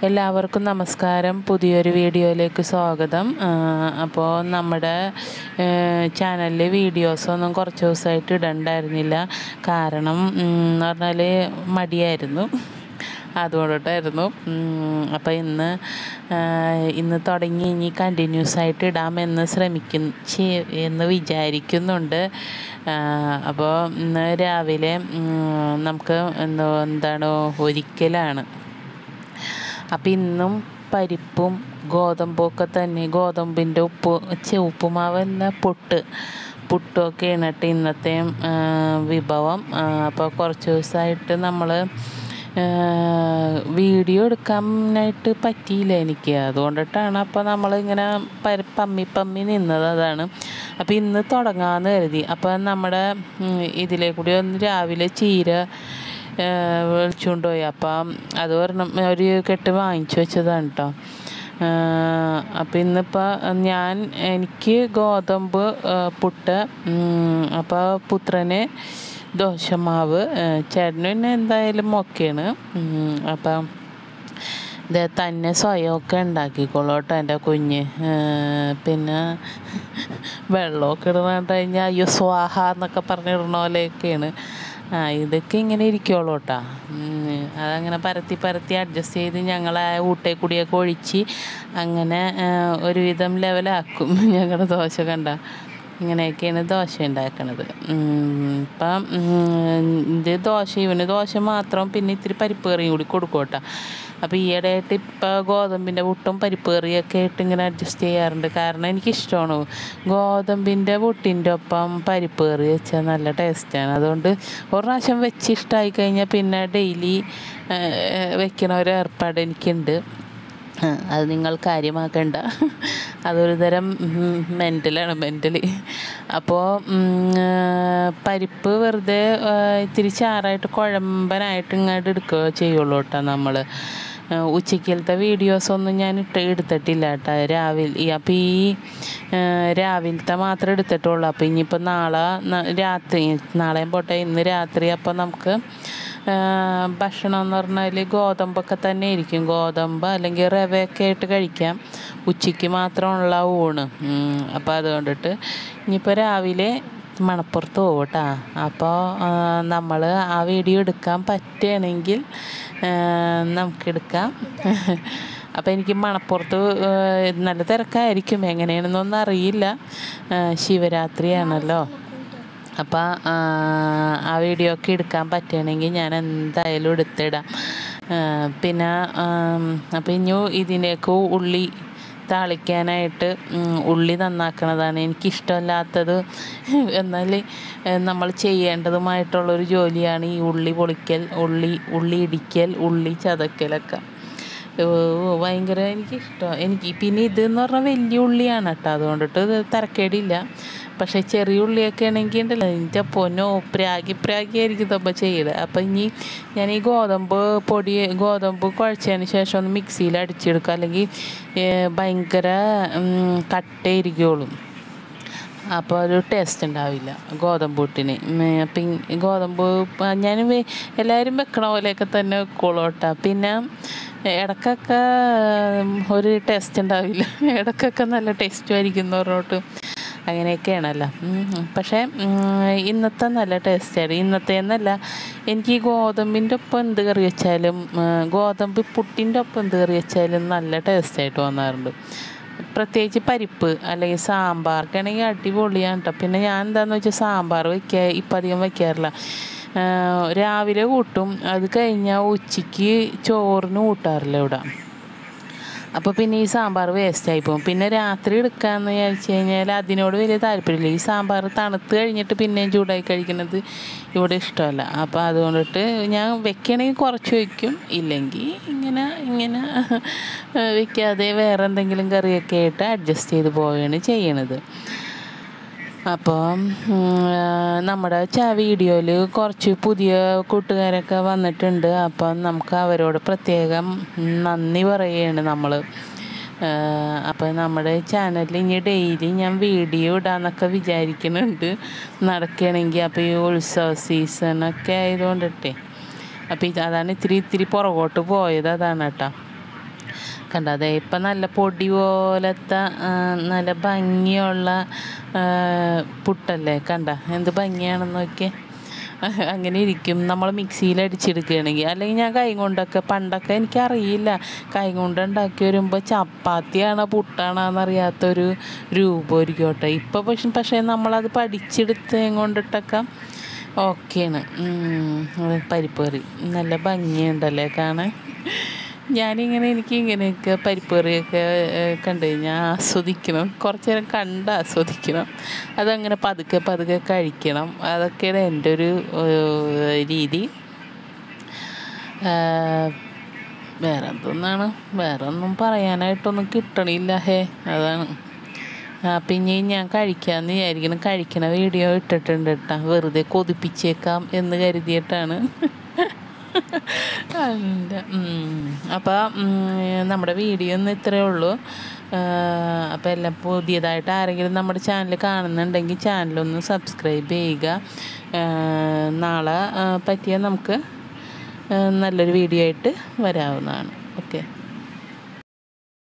എല്ലാവർക്കും നമസ്കാരം പുതിയൊരു വീഡിയോയിലേക്ക് സ്വാഗതം അപ്പോൾ നമ്മുടെ ചാനലിൽ വീഡിയോസൊന്നും കുറച്ച് ദിവസമായിട്ട് ഇടണ്ടായിരുന്നില്ല കാരണം എന്ന് പറഞ്ഞാൽ മടിയായിരുന്നു അതുകൊണ്ടിട്ടായിരുന്നു അപ്പോൾ ഇന്ന് ഇന്ന് തുടങ്ങി ഇനി കണ്ടിന്യൂസ് ആയിട്ട് ഇടാമെന്ന് ശ്രമിക്കും ചെ- എന്ന് വിചാരിക്കുന്നുണ്ട് അപ്പോൾ ഇന്ന് രാവിലെ നമുക്ക് എന്തോ എന്താണ് ഒരിക്കലാണ് അപ്പം ഇന്നും പരിപ്പും ഗോതമ്പൊക്കെ തന്നെ ഗോതമ്പിൻ്റെ ഉപ്പ് ചെ ഉപ്പുമാവല്ല പുട്ട് പുട്ടൊക്കെയാണ് കേട്ടോ ഇന്നത്തെ ആ, വിഭവം അപ്പോൾ കുറച്ച് ദിവസമായിട്ട് നമ്മൾ വീഡിയോ എടുക്കാനായിട്ട് പറ്റിയില്ല എനിക്ക് അതുകൊണ്ടിട്ടാണ് അപ്പോൾ നമ്മളിങ്ങനെ പര പമ്മി പമ്മി നിന്നത് അതാണ് അപ്പോൾ ഇന്ന് തുടങ്ങാമെന്ന് കരുതി അപ്പോൾ നമ്മുടെ ഉം, ഇതിലേ കൂടി ഒന്ന് രാവിലെ ചീര വിളിച്ചുകൊണ്ട് പോയി അപ്പം അത് ഒരെണ്ണം ഒരു കെട്ട് വാങ്ങിച്ചു വെച്ചതാണ് കേട്ടോ അപ്പം ഇന്നിപ്പോൾ ഞാൻ എനിക്ക് ഗോതമ്പ് ആ, പുട്ട് ഉം, അപ്പോൾ പുത്രന് ദോശമാവ് ആ, ചേട്ടന് പിന്നെ എന്തായാലും ഒക്കെയാണ് അപ്പം ഇത് തന്നെ സ്വയമൊക്കെ ഉണ്ടാക്കിക്കോളൂ കേട്ടോ എൻ്റെ കുഞ്ഞ് ആ, പിന്നെ വെള്ളമൊക്കെ ഇടുന്ന കഴിഞ്ഞാൽ അയ്യോ സ്വാഹ എന്നൊക്കെ പറഞ്ഞിടണ പോലെയൊക്കെയാണ് ആ ഇതൊക്കെ ഇങ്ങനെ ഇരിക്കുള്ളൂ കേട്ടോ അതങ്ങനെ പരത്തി പരത്തി അഡ്ജസ്റ്റ് ചെയ്ത് ഞങ്ങൾ ആ ഊട്ടേ കൂടിയൊക്കെ ഒഴിച്ച് അങ്ങനെ ആ, ഒരുവിധം ലെവലാക്കും ഞങ്ങളുടെ ദോശ കണ്ട ഇങ്ങനെയൊക്കെയാണ് ദോശ ഉണ്ടാക്കണത് ഉം, ഇപ്പം ഉം, ഇത് ദോശ ഇവന് ദോശ മാത്രം പിന്നെ ഇത്തിരി പരിപ്പ് കറിയും കൂടി കൊടുക്കും കേട്ടോ അപ്പോൾ ഈയിടെയായിട്ട് ഇപ്പോൾ ഗോതമ്പിൻ്റെ പുട്ടും പരിപ്പ് കറിയൊക്കെ ആയിട്ട് ഇങ്ങനെ അഡ്ജസ്റ്റ് ചെയ്യാറുണ്ട് കാരണം എനിക്കിഷ്ടമാണ് ഗോതമ്പിൻ്റെ പുട്ടിൻ്റെ ഒപ്പം പരിപ്പ് കറി വെച്ചാൽ നല്ല ടേസ്റ്റാണ് അതുകൊണ്ട് ഒരു പ്രാവശ്യം വെച്ച് ഇഷ്ടമായി കഴിഞ്ഞാൽ പിന്നെ ഡെയിലി വെക്കണ ഒരു ഏർപ്പാട് എനിക്കുണ്ട് ആ, അത് നിങ്ങൾ കാര്യമാക്കണ്ട അതൊരു തരം മെൻ്റലാണ് മെൻ്റലി അപ്പോൾ പരിപ്പ് വെറുതെ ആ, ഇത്തിരി ചാറായിട്ട് കുഴമ്പനായിട്ട് ഇങ്ങോട്ട് എടുക്കുക ചെയ്യുള്ളൂ കേട്ടോ നമ്മൾ ഉച്ചയ്ക്കലത്തെ വീഡിയോസൊന്നും ഞാൻ ഇട്ട് എടുത്തിട്ടില്ല കേട്ടോ രാവിലെ അപ്പോൾ ഈ ആ, രാവിലത്തെ മാത്രമേ എടുത്തിട്ടുള്ളൂ അപ്പോൾ ഇനിയിപ്പോൾ നാളെ ന- രാത്രി നാളെയും പോട്ടെ ഇന്ന് രാത്രി അപ്പോൾ നമുക്ക് ആ, ഭക്ഷണം എന്ന് പറഞ്ഞാൽ ഗോതമ്പൊക്കെ തന്നെ ആയിരിക്കും ഗോതമ്പ് അല്ലെങ്കിൽ റവയൊക്കെ ആയിട്ട് കഴിക്കാം ഉച്ചയ്ക്ക് മാത്രമുള്ള ഊണ് അപ്പോൾ അതുകൊണ്ടിട്ട് ഇനിയിപ്പോൾ രാവിലെ മണപ്പുറത്ത് പോകും കേട്ടോ അപ്പോൾ നമ്മൾ ആ വീഡിയോ എടുക്കാൻ പറ്റുകയാണെങ്കിൽ നമുക്കെടുക്കാം അപ്പോൾ എനിക്ക് മണപ്പുറത്ത് ആ, നല്ല തിരക്കായിരിക്കും എങ്ങനെയാണെന്നൊന്നും അറിയില്ല ആ, ശിവരാത്രിയാണല്ലോ അപ്പോൾ ആ വീഡിയോ ഒക്കെ എടുക്കാൻ പറ്റുകയാണെങ്കിൽ ഞാൻ എന്തായാലും എടുത്തിടാം ആ, പിന്നെ അപ്പോൾ ഇനി ഇതിലേക്ക് ഉള്ളി താളിക്കാനായിട്ട് ഉം, ഉള്ളി നന്നാക്കണതാണ് എനിക്കിഷ്ടമല്ലാത്തത് എന്നാൽ നമ്മൾ ചെയ്യേണ്ടതുമായിട്ടുള്ളൊരു ജോലിയാണ് ഈ ഉള്ളി പൊളിക്കൽ ഉള്ളി ഉള്ളി ഇടിക്കൽ ഉള്ളി ചതക്കലൊക്കെ ഓ ഭയങ്കര എനിക്കിഷ്ടമാണ് എനിക്ക് പിന്നെ ഇതെന്ന് പറഞ്ഞാൽ വലിയ ഉള്ളിയാണ് കേട്ടോ അതുകൊണ്ടിട്ട് ഇത് തരക്കേടില്ല പക്ഷേ ചെറിയ ഉള്ളിയൊക്കെ ആണെങ്കിൽ ഉണ്ടല്ലോ എൻ്റെ പൊന്നോ പ്രാഗി പ്രാഗി ആയിരിക്കും ഇതപ്പോൾ ചെയ്തത് അപ്പം ഇനി ഞാൻ ഈ ഗോതമ്പ് പൊടി ഗോതമ്പ് കുഴച്ചതിന് ശേഷം ഒന്ന് മിക്സിയിൽ അടിച്ചെടുക്കുക അല്ലെങ്കിൽ ഏ, ഭയങ്കര ഉം, കട്ടയിരിക്കുള്ളൂ അപ്പോൾ ഒരു ടേസ്റ്റ് ഉണ്ടാവില്ല ഗോതമ്പ് പുട്ടിന് അപ്പം ഗോതമ്പ് പ- ഞാൻ വെ- എല്ലാവരും വെക്കണ പോലെയൊക്കെ തന്നെ വെക്കോളൂ കേട്ടോ പിന്നെ ഇടയ്ക്കൊക്കെ ഉം, ഒരു ടേസ്റ്റ് ഉണ്ടാവില്ല ഇടയ്ക്കൊക്കെ നല്ല ടേസ്റ്റും ആയിരിക്കും എന്ന് പറഞ്ഞോട്ട് അങ്ങനെയൊക്കെയാണല്ലോ ഉം. പക്ഷേ ഉം, ഇന്നത്തെ നല്ല ടേസ്റ്റാണ് ഇന്നത്തെ എന്നല്ല എനിക്ക് ഈ ഗോതമ്പിൻ്റെ ഒപ്പം എന്ത് കറി വെച്ചാലും ഉം, ഗോതമ്പ് പുട്ടിൻ്റെ ഒപ്പം എന്ത് കറി വെച്ചാലും നല്ല ടേസ്റ്റായിട്ട് തോന്നാറുണ്ട് പ്രത്യേകിച്ച് പരിപ്പ് അല്ലെങ്കിൽ സാമ്പാറൊക്കെ ആണെങ്കിൽ അടിപൊളിയാണ് കേട്ടോ പിന്നെ ഞാൻ എന്താണെന്ന് വെച്ചാൽ സാമ്പാർ വയ്ക്കുക ഇപ്പം അധികം വയ്ക്കാറില്ല ആ, രാവിലെ കൂട്ടും അത് കഴിഞ്ഞാൽ ഉച്ചയ്ക്ക് ചോറിന് കൂട്ടാറില്ല ഇവിടെ അപ്പോൾ പിന്നെ ഈ സാമ്പാർ വേസ്റ്റായി പോകും പിന്നെ രാത്രി എടുക്കാമെന്ന് വിചാരിച്ചു കഴിഞ്ഞാൽ അതിനോട് വലിയ താല്പര്യമില്ല ഈ സാമ്പാർ തണുത്ത് കഴിഞ്ഞിട്ട് പിന്നെയും ചൂടായി കഴിക്കുന്നത് ഇവിടെ ഇഷ്ടമല്ല അപ്പോൾ അതുകൊണ്ടിട്ട് ഞാൻ വെക്കണമെങ്കിൽ കുറച്ച് വയ്ക്കും ഇല്ലെങ്കിൽ ഇങ്ങനെ ഇങ്ങനെ വെക്കാതെ വേറെ എന്തെങ്കിലും കറിയൊക്കെ ആയിട്ട് അഡ്ജസ്റ്റ് ചെയ്ത് പോവുകയാണ് ചെയ്യണത് അപ്പോൾ നമ്മുടെ ച വീഡിയോയിൽ കുറച്ച് പുതിയ കൂട്ടുകാരൊക്കെ വന്നിട്ടുണ്ട് അപ്പം നമുക്ക് അവരോട് പ്രത്യേകം നന്ദി പറയുകയാണ് നമ്മൾ അപ്പോൾ നമ്മുടെ ചാനലിൽ ഇനി ഡെയിലി ഞാൻ വീഡിയോ ഇടാന്നൊക്കെ വിചാരിക്കുന്നുണ്ട് നടക്കുകയാണെങ്കിൽ അപ്പോൾ ഈ ഉത്സവ സീസണൊക്കെ ആയതുകൊണ്ടിട്ടേ അപ്പോൾ ഇത് അതാണ് ഇത്തിരി ഇത്തിരി പുറകോട്ട് പോയത് അതാണ് കേട്ടോ കണ്ട അതെ ഇപ്പം നല്ല പൊടി പോലത്തെ ആ, നല്ല ഭംഗിയുള്ള ആ, പുട്ടല്ലേ കണ്ട എന്ത് ഭംഗിയാണെന്ന് നോക്കിയേ അങ്ങനെ ഇരിക്കും നമ്മൾ മിക്സിയിൽ അടിച്ചെടുക്കുകയാണെങ്കിൽ അല്ലെങ്കിൽ ഞാൻ കൈ കൊണ്ടൊക്കെ പണ്ടൊക്കെ എനിക്കറിയില്ല കൈ കൊണ്ട് ഉണ്ടാക്കി വരുമ്പോൾ ചപ്പാത്തിയാണോ പുട്ടാണോ എന്നറിയാത്തൊരു രൂപമായിരിക്കും കേട്ടോ ഇപ്പോൾ പക്ഷെ പക്ഷേ നമ്മളത് പഠിച്ചെടുത്ത് കൊണ്ടിട്ടൊക്കെ ഓക്കെയാണ് പരിപ്പ് കറി നല്ല ഭംഗിയുണ്ടല്ലേ കാണാൻ ഞാനിങ്ങനെ എനിക്ക് ഇങ്ങനെയൊക്കെ പരിപ്പ് കറിയൊക്കെ ഏഹ്, കണ്ടു കഴിഞ്ഞാൽ ആസ്വദിക്കണം കുറച്ച് നേരം കണ്ട് ആസ്വദിക്കണം അതങ്ങനെ പതുക്കെ പതുക്കെ കഴിക്കണം അതൊക്കെയാണ് എൻ്റെ ഒരു ഏഹ്, രീതി ഏഹ്, വേറെ എന്തൊന്നാണ് വേറെ ഒന്നും പറയാനായിട്ടൊന്നും കിട്ടണില്ല ഹേ അതാണ് ആ പിന്നെ ഞാൻ കഴിക്കാമെന്ന് വിചാരിക്കണം കഴിക്കണ വീഡിയോ ഇട്ടിട്ടുണ്ട് കേട്ടോ വെറുതെ കൊതിപ്പിച്ചേക്കാം എന്ന് കരുതിയിട്ടാണ് അല്ല അപ്പോൾ നമ്മുടെ വീഡിയോ ഒന്ന് ഇത്രയേ ഉള്ളൂ അപ്പോൾ എല്ലാം പുതിയതായിട്ട് ആരെങ്കിലും നമ്മുടെ ചാനൽ കാണുന്നുണ്ടെങ്കിൽ ചാനലൊന്ന് സബ്സ്ക്രൈബ് ചെയ്യുക ആ, നാളെ ആ, പറ്റിയാൽ നമുക്ക് ആ, നല്ലൊരു വീഡിയോ ആയിട്ട് വരാവുന്നതാണ് ഓക്കെ